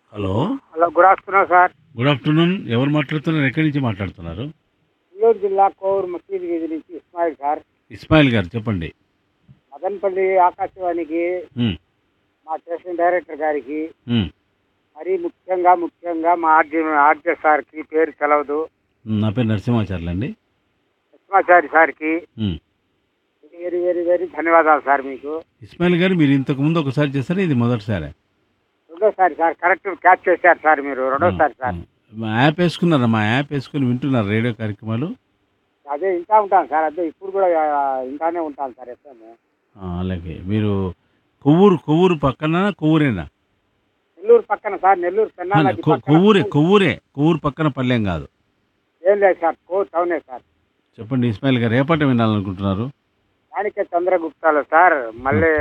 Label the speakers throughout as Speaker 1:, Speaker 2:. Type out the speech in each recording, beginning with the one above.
Speaker 1: Hello
Speaker 2: hello good afternoon sir
Speaker 1: good afternoon ఎవరు మాట్లాడుతున్నారు ఎక్కడి నుంచి మాట్లాడుతున్నారు
Speaker 2: నెల్లూరు జిల్లా కోవూరు మసీద్ వీధి నుంచి ఇస్మాయిల్ సార్
Speaker 1: ఇస్మాయిల్ గారు చెప్పండి
Speaker 2: మదనపల్లి ఆకాశవాణికి
Speaker 1: ఉమ్,
Speaker 2: మా స్టేషన్ డైరెక్టర్ గారికి
Speaker 1: ఉమ్,
Speaker 2: మరీ ముఖ్యంగా ముఖ్యంగా మా ఆర్జే ఆర్జే సార్కి పేరు తెలవదు
Speaker 1: నా పేరు నరసింహాచార్యులు అండి
Speaker 2: ఇస్మాచారి సార్కి
Speaker 1: ఉమ్.
Speaker 2: వెరీ వెరీ వెరీ ధన్యవాదాలు సార్ మీకు
Speaker 1: ఇస్మాయిల్ గారు మీరు ఇంతకు ముందు ఒకసారి చేశారా ఇది మొదటిసారి
Speaker 2: రెండోసారి సార్ కరెక్ట్ క్యాచ్ చేశారు సార్ మీరు రెండోసారి సార్
Speaker 1: మా యాప్ వేసుకున్నారా మా యాప్ వేసుకుని వింటున్నారు రేడియో కార్యక్రమాలు
Speaker 2: అదే ఇంకా ఉంటాను సార్ అదే ఇప్పుడు కూడా ఆ, ఇంకానే ఉంటాను సార్ ఎఫ్ఎం
Speaker 1: ఆ, అలాగే మీరు కొవ్వూరు కొవ్వూరు పక్కన కొవ్వూరేనా
Speaker 2: నెల్లూరు పక్కన సార్ నెల్లూరు పెన్నా
Speaker 1: ఆ,
Speaker 2: నది
Speaker 1: కొ-
Speaker 2: పక్కన.
Speaker 1: కొవ్వూరే కొవ్వూరే కొవ్వూరు పక్కన పల్లెం కాదు
Speaker 2: ఏం లేదు సార్ కో టౌనే సార్
Speaker 1: చెప్పండి ఇస్మాయిల్ గారు ఏ పాట వినాలనుకుంటున్నారు
Speaker 2: దానికే చంద్రగుప్తాలు సార్ మళ్ళీ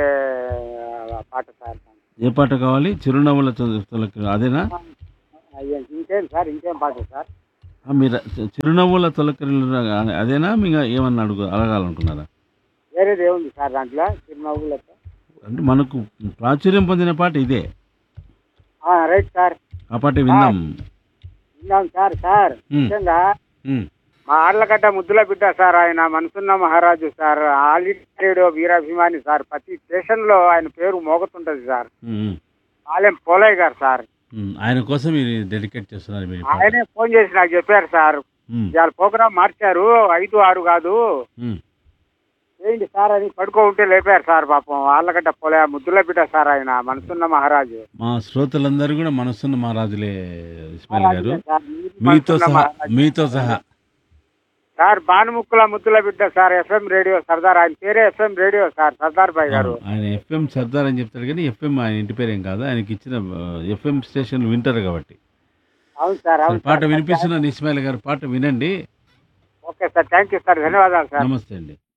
Speaker 2: ఆ పాట సార్
Speaker 1: ఏ పాట కావాలి చిరునవ్వుల చ- తొలకరి అదేనా
Speaker 2: అయ్యో, ఇంకేం సార్ ఇంకేం పాట సార్
Speaker 1: ఆ, మీరు చి- చిరునవ్వుల తొలకరిలు అదేనా మీకు ఏమన్నా అడుగు అడగాలనుకున్నారా
Speaker 2: వేరేది ఏముంది సార్ దాంట్లో చిరునవ్వులతో
Speaker 1: అంటే మనకు ప్రాచుర్యం పొందిన పాట ఇదే
Speaker 2: ఆ, రైట్ సార్
Speaker 1: ఆ పాట విందాం
Speaker 2: విన్నాం సార్ సార్
Speaker 1: ఉమ్,
Speaker 2: ముఖ్యంగా
Speaker 1: ఉమ్,
Speaker 2: మా ఆర్లగడ్డ ముద్దుల బిడ్డ సార్ ఆయన మనసున్న మహారాజు సార్ ఆల్ ఇండియా రేడియో వీరాభిమాని సార్ ప్రతి స్టేషన్ లో ఆయన పేరు మోగుతుంటది సార్
Speaker 1: ఉమ్,
Speaker 2: ఆలెం పోలయ్య గారు సార్
Speaker 1: ఉమ్. ఆయన కోసం మీరు డెడికేట్ చేస్తున్నారు మీరు ఈ పాట.
Speaker 2: ఆయనే ఫోన్ చేసి నాకు చెప్పారు సార్
Speaker 1: ఉమ్,
Speaker 2: ఇవాళ ప్రోగ్రామ్ మార్చారు ఐదు ఆరు కాదు
Speaker 1: ఉమ్.
Speaker 2: ఏంటి సార్ అని పడుకో ఉంటే లేపారు సార్ పాపం ఆళ్ళగడ్డ పోలే ముద్దుల బిడ్డ సార్ ఆయన మనసున్న మహారాజు
Speaker 1: మా శ్రోతలందరూ కూడా మనసున్న మహారాజులే ఇస్మాయిల్ గారు
Speaker 2: సార్, మీరు
Speaker 1: మీతో
Speaker 2: మనసున్న
Speaker 1: సహా
Speaker 2: మహారాజు.
Speaker 1: మీతో సహా
Speaker 2: సార్ భానుముక్కుల ముద్దుల బిడ్డ సార్ ఎఫ్ఎం రేడియో సర్దార్ ఆయన పేరే FM radio sir Sardar Bhai గారు
Speaker 1: ఆయన ఎఫ్ఎం సర్దార్ అని చెప్తాడు కానీ ఎఫ్ఎం ఆయన ఇంటి పేరు ఏం కాదు ఆయనకి ఇచ్చిన ఎఫ్ఎం స్టేషన్ వింటారు కాబట్టి
Speaker 2: అవును సార్
Speaker 1: సరే,
Speaker 2: అవును
Speaker 1: పాట
Speaker 2: సార్.
Speaker 1: వినిపిస్తున్నాను ఇస్మాయిల్ గారు పాట వినండి
Speaker 2: okay sir thank you sir ధన్యవాదాలు సార్
Speaker 1: నమస్తే అండి